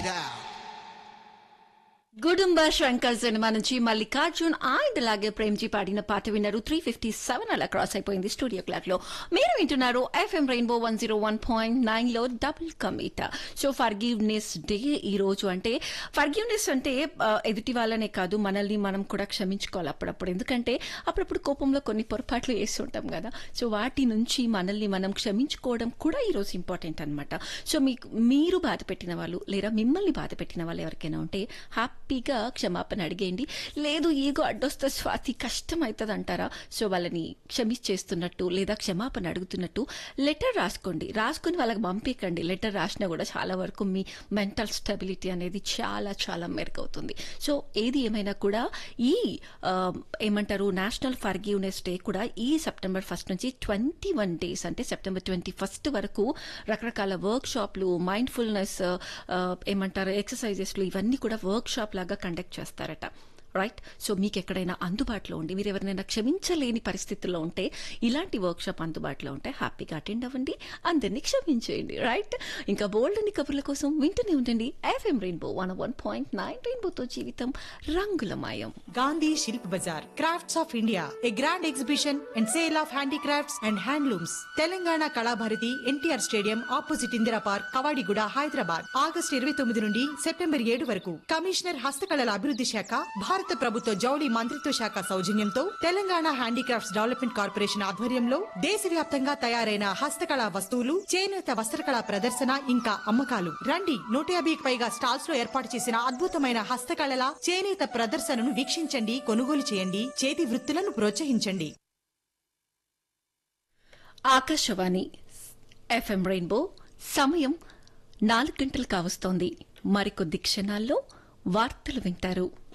Gudumba Shankar cinema నుంచి Mallikarjun and అలాగే ప్రేమ్జీ పాడిన పాట విన్నారు త్రీ ఫిఫ్టీ సెవెన్ అలా క్రాస్ అయిపోయింది స్టూడియో క్లాక్ లో మీరు వింటున్నారు F M rainbow one zero one point nine లో డబుల్ కమిటా సో ఫర్గివ్నెస్ డే ఈ రోజు అంటే ఫర్గివ్నెస్ అంటే ఆ, ఎదుటి వాళ్ళనే కాదు మనల్ని మనం కూడా క్షమించుకోవాలి అప్పుడప్పుడు ఎందుకంటే అప్పుడప్పుడు కోపంలో కొన్ని పొరపాట్లు వేస్తుంటాం కదా సో వాటి నుంచి మనల్ని మనం క్షమించుకోవడం కూడా ఈ రోజు ఇంపార్టెంట్ అనమాట సో మీకు మీరు బాధ పెట్టిన వాళ్ళు లేదా మిమ్మల్ని బాధ పెట్టిన వాళ్ళు ఎవరికైనా ఉంటే హ్యాపీగా క్షమాపణ అడిగేయండి లేదు ఈగో అడ్డొస్తే స్వాతి కష్టం అవుతుంది అంటారా సో వాళ్ళని క్షమించేస్తున్నట్టు లేదా క్షమాపణ అడుగుతున్నట్టు లెటర్ రాసుకోండి రాసుకుని వాళ్ళకి పంపించండి లెటర్ రాసినా కూడా చాలా వరకు మీ మెంటల్ స్టెబిలిటీ అనేది చాలా చాలా మెరుగవుతుంది సో ఏది ఏమైనా కూడా ఈ ఆ, ఏమంటారు నేషనల్ ఫర్గివ్నెస్ డే కూడా ఈ సెప్టెంబర్ ఫస్ట్ నుంచి ట్వంటీ వన్ డేస్ అంటే సెప్టెంబర్ ట్వంటీ ఫస్ట్ వరకు రకరకాల వర్క్ షాప్లు మైండ్ఫుల్నెస్ ఏమంటారు ఎక్సర్సైజెస్లు ఇవన్నీ కూడా వర్క్ షాప్ లాగా కండక్ట్ చేస్తారట రైట్ సో మీకు ఎక్కడైనా అందుబాటులో ఉండి మీరు ఎవరినైనా క్షమించలేని పరిస్థితుల్లో ఉంటే ఇలాంటి వర్క్ షాప్ అందుబాటులో ఉంటే హ్యాపీగా అటెండ్ అవ్వండి అందరినీ క్షమించేయండి రైట్ ఇంకా బోల్డ్ అని కబుర్ల కోసం వింటూనే ఉండండి F M rainbow one one point nine రెయిన్బోతో జీవితం రంగులమయం Gandhi Shilp Bazaar, Crafts of India, a grand exhibition and sale of handicrafts and handlooms. Telangana Kalabharati N T R stadium opposite Indira park Kavadiguda Hyderabad August ఇరవై తొమ్మిది నుండి సెప్టెంబర్ ఏడు వరకు కమిషనర్ హస్తకళల అభివృద్ధి శాఖ భారత ప్రభుత్వ జౌళి మంత్రిత్వ శాఖ సౌజన్యంతో తెలంగాణ హ్యాండీక్రాఫ్ట్స్ డెవలప్మెంట్ కార్పొరేషన్ ఆధ్వర్యంలో దేశవ్యాప్తంగా తయారైన హస్తకళా వస్తువులు చేనేత వస్త్రకళా ప్రదర్శన ఇంకా అమ్మకాలు రండి నూట యాభైకి పైగా స్టాల్స్ లో ఏర్పాటు చేసిన అద్భుతమైన హస్తకళల చేనేత ప్రదర్శనను వీక్షించండి కొనుగోలు చేయండి చేతి వృత్తులను ప్రోత్సహించండి ఆకాశవాణి ఎఫ్ఎం రెయిన్బో సమయం నాలుగు గంటలు కావస్తోంది మరికొద్ది క్షణాల్లో వార్తలు వింటారు